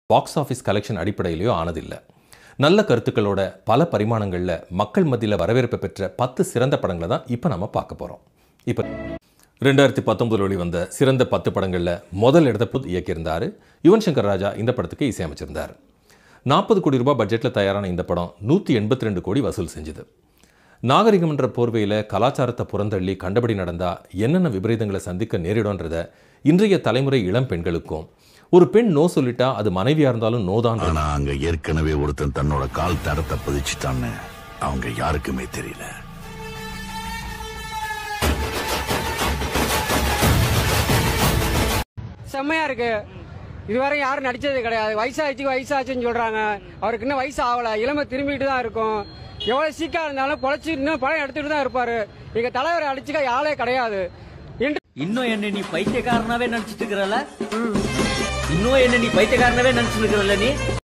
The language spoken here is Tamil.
பாக்ஸ் ஆஃபீஸ் கலெக்ஷன் அடிப்படையிலையோ ஆனதில்லை நல்ல கருத்துக்களோட பல பரிமாணங்களில் மக்கள் மத்தியில் வரவேற்பு பெற்ற பத்து சிறந்த படங்களை தான் இப்போ நம்ம பார்க்க போகிறோம் இப்போ ரெண்டாயிரத்தி பத்தொன்பதில் வெளிவந்த சிறந்த பத்து படங்களில் முதல் இடத்த புது இயக்கியிருந்தார் யுவன் சங்கர் ராஜா இந்த படத்துக்கு இசையமைச்சிருந்தார் நாற்பது கோடி ரூபாய் பட்ஜெட்டில் தயாரான இந்த படம் நூற்றி எண்பத்தி ரெண்டு கோடி வசூல் செஞ்சுது நாகரிகம் என்ற போர்வையில் கலாச்சாரத்தை புறந்தள்ளி கண்டபடி நடந்தா என்னென்ன விபரீதங்களை சந்திக்க நேரிடும்ன்றத இன்றைய தலைமுறை இளம் பெண்களுக்கும் ஒரு பெண் நோ சொல்லிட்டா அது மனைவியா இருந்தாலும் நோதான் ஆனா அங்க ஏற்கனவே ஒருத்தன் தன்னோட கால் தடத்தை பதிச்சுட்டான்னு அவங்க யாருக்குமே தெரியல செம்மையா இருக்கு இதுவரை யாரும் நடிச்சது கிடையாது வயசாச்சு வயசாச்சுன்னு சொல்றாங்க அவருக்கு இன்னும் வயசு ஆகல இளமை திரும்பிட்டு தான் இருக்கும் எவ்வளவு சீக்கா இருந்தாலும் பொழைச்சி இன்னும் படம் எடுத்துட்டு தான் இருப்பாரு எங்க தலைவரை அடிச்சுக்க ஆளே கிடையாது இன்று இன்னும் என்ன நீ பைத்தியக்காரனாவே நினைச்சிட்டு இருக்கிறல இன்னும் என்ன நீ பைத்தியக்காரனாவே நினைச்சிட்டு இருக்கிறல்ல நீ